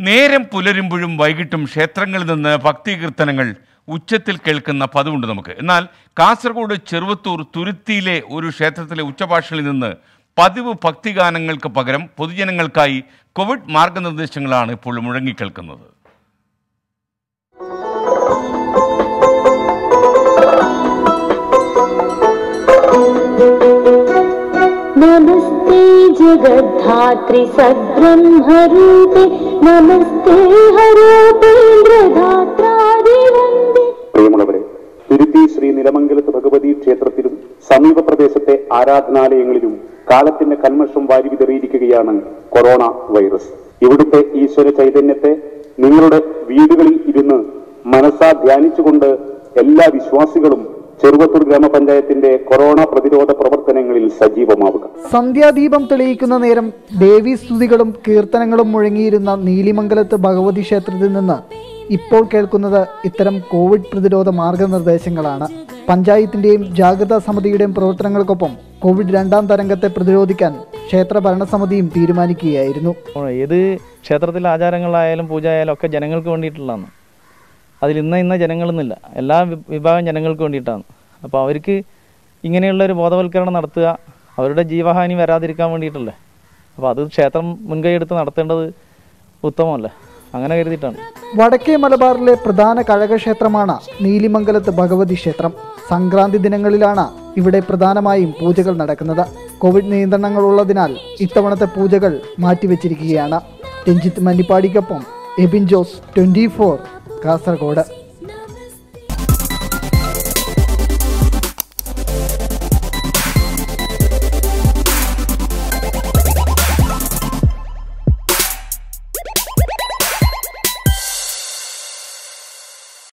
നേരം പുലരുമ്പോഴും വൈകിട്ടും ക്ഷേത്രങ്ങളിൽ നിന്ന് ഭക്തികീർത്തനങ്ങൾ ഉച്ചത്തിൽ കേൾക്കുന്ന പതിവുണ്ട് നമുക്ക് എന്നാൽ കാസർഗോഡ് ചെറുവത്തൂർ തുരുത്തിയിലെ ഒരു ക്ഷേത്രത്തിലെ ഉച്ചഭാഷണിൽ നിന്ന് പതിവ് ഭക്തിഗാനങ്ങൾക്ക് പകരം പൊതുജനങ്ങൾക്കായി കോവിഡ് മാർഗനിർദ്ദേശങ്ങളാണ് ഇപ്പോൾ മുഴങ്ങിക്കേൾക്കുന്നത് नमस्ते जगद्धात्रि सद्ब्रह्मरूपे नमस्ते हरोपेन्द्रधात्रादिवन्दे പ്രിയമുള്ളവരെ തിരുത്തി ശ്രീ നിലമംഗലത്ത് ഭഗവതി ക്ഷേത്രത്തിലും സമീപ പ്രദേശത്തെ ആരാധനാലയങ്ങളിലും കാലത്തിന്റെ കന്മഷം വാരി വിതറിയിരിക്കുകയാണ് കൊറോണ വൈറസ് ഇവിടുത്തെ ഈശ്വര ചൈതന്യത്തെ നിങ്ങളുടെ വീടുകളിൽ ഇരുന്ന് മനസ്സാ ധ്യാനിച്ചുകൊണ്ട് എല്ലാ വിശ്വാസികളും ചെറുവത്തൂർ ഗ്രാമപഞ്ചായത്തിന്റെ കൊറോണ പ്രതിരോധ പ്രവർത്തനങ്ങളിൽ സജീവമാവുക സന്ധ്യാദീപം തെളിയിക്കുന്ന നേരം ദേവീസ്തുതികളും കീർത്തനങ്ങളും മുഴങ്ങിയിരുന്ന നീലിമംഗലത്ത് ഭഗവതി ക്ഷേത്രത്തിൽ നിന്ന് ഇപ്പോൾ കേൾക്കുന്നത് ഇത്തരം കോവിഡ് പ്രതിരോധ മാർഗനിർദ്ദേശങ്ങളാണ് പഞ്ചായത്തിന്റെയും ജാഗ്രതാ സമിതിയുടെയും പ്രവർത്തനങ്ങൾക്കൊപ്പം കോവിഡ് രണ്ടാം തരംഗത്തെ പ്രതിരോധിക്കാൻ ക്ഷേത്ര ഭരണസമിതിയും തീരുമാനിക്കുകയായിരുന്നു ഏത് ക്ഷേത്രത്തിലെ ആചാരങ്ങളായാലും പൂജ ആയാലും ഒക്കെ ജനങ്ങൾക്ക് വേണ്ടിയിട്ടുള്ളതാണ് അതിൽ ഇന്ന ഇന്ന ജനങ്ങളെന്നില്ല എല്ലാ വി- വിഭാഗം ജനങ്ങൾക്ക് വേണ്ടിയിട്ടാണ് അപ്പോൾ അവർക്ക് ഇങ്ങനെയുള്ള ഒരു ബോധവൽക്കരണം നടത്തുക അവരുടെ ജീവഹാനി വരാതിരിക്കാൻ വേണ്ടിയിട്ടല്ലേ അപ്പോൾ അത് ക്ഷേത്രം മുൻകൈ എടുത്ത് നടത്തേണ്ടത് ഉത്തമമല്ലേ അങ്ങനെ കരുതിയിട്ടാണ് വടക്കേ മലബാറിലെ പ്രധാന കഴകക്ഷേത്രമാണ് നീലിമംഗലത്ത് ഭഗവതി ക്ഷേത്രം സംക്രാന്തി ദിനങ്ങളിലാണ് ഇവിടെ പ്രധാനമായും പൂജകൾ നടക്കുന്നത് കോവിഡ് നിയന്ത്രണങ്ങൾ ഉള്ളതിനാൽ ഇത്തവണത്തെ പൂജകൾ മാറ്റിവെച്ചിരിക്കുകയാണ് രഞ്ജിത്ത് മന്നിപ്പാടിക്കൊപ്പം എബിൻ ജോസ് ട്വന്റി കാസർഗോഡ്